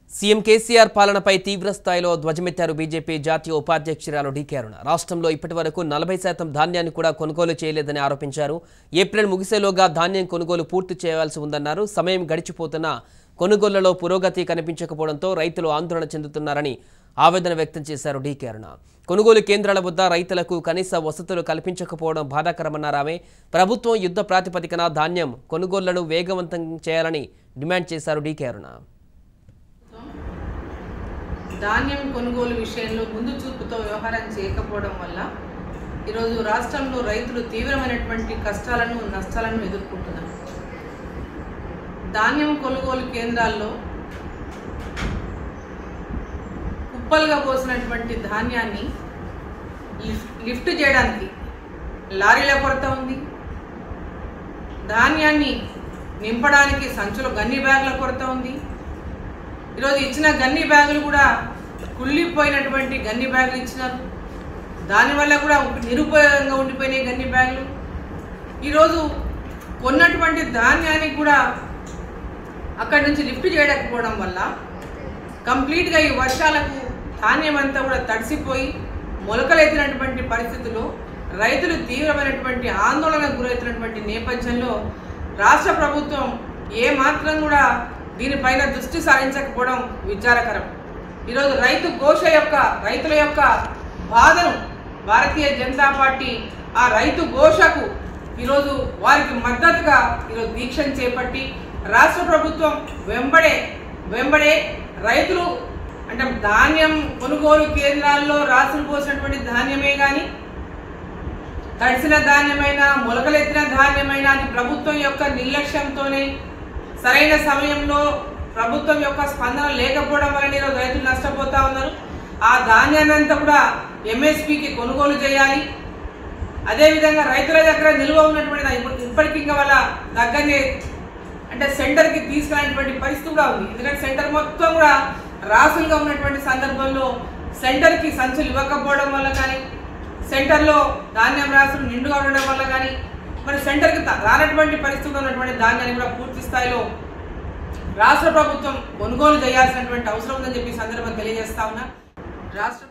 CM KCR పాలనపై తీవ్ర స్థాయిలో ధ్వజమెత్తారు బీజేపీ జాతీయ ఉపాధ్యక్షురాలు డీకే అరుణ రాష్ట్రంలో ఇప్పటి వరకు నలభై శాతం ధాన్యాన్ని కూడా కొనుగోలు చేయలేదని ఆరోపించారు ఏప్రిల్ ముగిసేలోగా ధాన్యం కొనుగోలు పూర్తి చేయాల్సి ఉందన్నారు సమయం గడిచిపోతున్నా కొనుగోళ్లలో పురోగతి కనిపించకపోవడంతో రైతులు ఆందోళన చెందుతున్నారని ఆవేదన వ్యక్తం చేశారు డీకే అరుణ కొనుగోలు కేంద్రాల వద్ద రైతులకు కనీస వసతులు కల్పించకపోవడం బాధాకరమన్నారు ఆమె ప్రభుత్వం యుద్ధ ప్రాతిపదికన ధాన్యం కొనుగోళ్లను వేగవంతం చేయాలని డిమాండ్ చేశారు డీకే అరుణ ధాన్యం కొనుగోలు విషయంలో ముందు చూపుతో వ్యవహారం చేయకపోవడం వల్ల ఈరోజు రాష్ట్రంలో రైతులు తీవ్రమైనటువంటి కష్టాలను నష్టాలను ఎదుర్కొంటున్నారు ధాన్యం కొనుగోలు కేంద్రాల్లో కుప్పలుగా పోసినటువంటి ధాన్యాన్ని లిఫ్ట్ లిఫ్ట్ చేయడానికి లారీల కొరత ఉంది ధాన్యాన్ని నింపడానికి సంచుల గన్ని బ్యాగుల కొరత ఉంది ఈరోజు ఇచ్చిన గన్ని బ్యాగులు కూడా కుళ్ళిపోయినటువంటి గన్ని బ్యాగులు ఇచ్చినారు దానివల్ల కూడా నిరుపయోగంగా ఉండిపోయినాయి గన్ని బ్యాగులు ఈరోజు కొన్నటువంటి ధాన్యానికి కూడా అక్కడి నుంచి లిఫ్ట్ చేయకపోవడం వల్ల కంప్లీట్గా ఈ వర్షాలకు ధాన్యం అంతా కూడా తడిసిపోయి మొలకలెత్తినటువంటి పరిస్థితుల్లో రైతులు తీవ్రమైనటువంటి ఆందోళనకు గురవుతున్నటువంటి నేపథ్యంలో రాష్ట్ర ప్రభుత్వం ఏ మాత్రం కూడా దీనిపైన దృష్టి సారించకపోవడం విచారకరం ఈరోజు రైతు ఘోష యొక్క రైతుల యొక్క బాధను భారతీయ జనతా పార్టీ ఆ రైతు ఘోషకు ఈరోజు వారికి మద్దతుగా ఈరోజు దీక్షను చేపట్టి రాష్ట్ర ప్రభుత్వం వెంబడే వెంబడే రైతులు అంటే ధాన్యం కొనుగోలు కేంద్రాల్లో రాసులు పోసినటువంటి ధాన్యమే కానీ తడిసిన ధాన్యమైనా మొలకలెత్తిన ధాన్యమైనా అది ప్రభుత్వం యొక్క నిర్లక్ష్యంతోనే సరైన సమయంలో ప్రభుత్వం యొక్క స్పందన లేకపోవడం వలన ఈరోజు రైతులు నష్టపోతా ఉన్నారు ఆ ధాన్యాన్ని అంతా కూడా ఎంఎస్పికి కొనుగోలు చేయాలి అదేవిధంగా రైతుల దగ్గర నిల్వ ఉన్నటువంటి దా- ఇప్పుడు ఇప్పటికి ఇంకా వాళ్ళ దగ్గరనే అంటే సెంటర్కి తీసుకునేటువంటి పరిస్థితి కూడా ఉంది ఎందుకంటే సెంటర్ మొత్తం కూడా రాసులుగా ఉన్నటువంటి సందర్భంలో సెంటర్కి సంచులు ఇవ్వకపోవడం వల్ల కానీ సెంటర్లో ధాన్యం రాసులు నిండుగా ఉండడం వల్ల కానీ మరి సెంటర్కి త- రానటువంటి పరిస్థితిలో ఉన్నటువంటి ధాన్యాన్ని కూడా పూర్తి స్థాయిలో రాష్ట్ర ప్రభుత్వం కొనుగోలు చేయాల్సినటువంటి అవసరం ఉందని చెప్పి ఈ సందర్భంగా తెలియజేస్తా ఉన్నా రాష్ట్ర